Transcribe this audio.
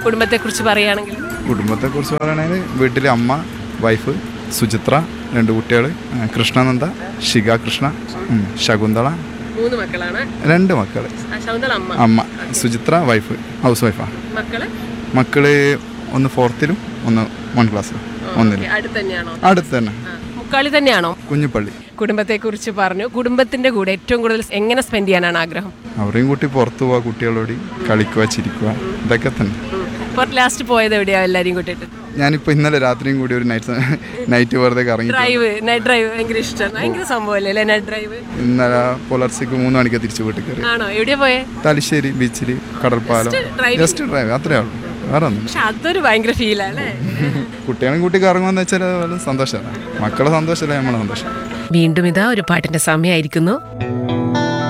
കുടുംബത്തെ കുറിച്ച് പറയുകയാണെങ്കിൽ കുടുംബത്തെക്കുറിച്ച് പറയുകയാണെങ്കിൽ വീട്ടിൽ അമ്മ വൈഫ് സുചിത്ര രണ്ട് കുട്ടികൾ കൃഷ്ണനന്ദ ശിഖ കൃഷ്ണ ഉം, ശകുന്തള മൂന്ന് മക്കളാണ് രണ്ട് മക്കൾ ശൗന്തള അമ്മ അമ്മ സുചിത്ര വൈഫ് ഹൗസ് വൈഫാണ് മക്കള് മക്കള് ഒന്ന് ഫോർത്തിലും ഒന്ന് വൺ ക്ലാസ്സിലും ഒന്നിലും അടുത്ത് തന്നെയാണോ അടുത്ത് തന്നെ മുക്കാളി തന്നെയാണോ കുഞ്ഞുപള്ളി കുടുംബത്തെ കുറിച്ച് പറഞ്ഞു കുടുംബത്തിന്റെ കൂടെ ഏറ്റവും കൂടുതൽ എങ്ങനെ സ്പെൻഡ് ചെയ്യാനാണ് ആഗ്രഹം അവരെയും കൂട്ടി പുറത്തു പോവാ കുട്ടികളോട് കളിക്കുക ചിരിക്കുക ഇതൊക്കെ തന്നെ ഇപ്പോൾ ലാസ്റ്റ് പോയത് എവിടെയാ എല്ലാരെയും കൂട്ടിയിട്ട് ഞാനിപ്പോൾ ഇന്നലെ രാത്രിയും കൂടി ഒരു നൈറ്റ് നൈറ്റ് വെറുതെ കറങ്ങി ഡ്രൈവ് നൈറ്റ് ഡ്രൈവ് ഭയങ്കര ഇഷ്ടം ഭയങ്കര സംഭവമല്ലേ അല്ലേ നൈറ്റ് ഡ്രൈവ് ഇന്നലെ പുലർച്ചയ്ക്ക് മൂന്ന് മണിക്ക് തിരിച്ചു വീട്ടിൽ കയറി ആണോ എവിടെയാ പോയേ തലശ്ശേരി ബീച്ചിൽ കടൽപ്പാലം driving. ജസ്റ്റ് ഡ്രൈവ് അത്രേ ഉള്ളൂ വേറെ ഒന്നും പക്ഷെ അതൊരു ഭയങ്കര ഫീലാ അല്ലേ കുട്ടികളും കൂട്ടി കറങ്ങുമെന്ന് വെച്ചാൽ അത് സന്തോഷമാണ് മക്കളെ സന്തോഷമല്ലേ നമ്മളെ സന്തോഷം വീണ്ടും ഇതാ ഒരു പാട്ടിന്റെ സമയമായിരിക്കുന്നു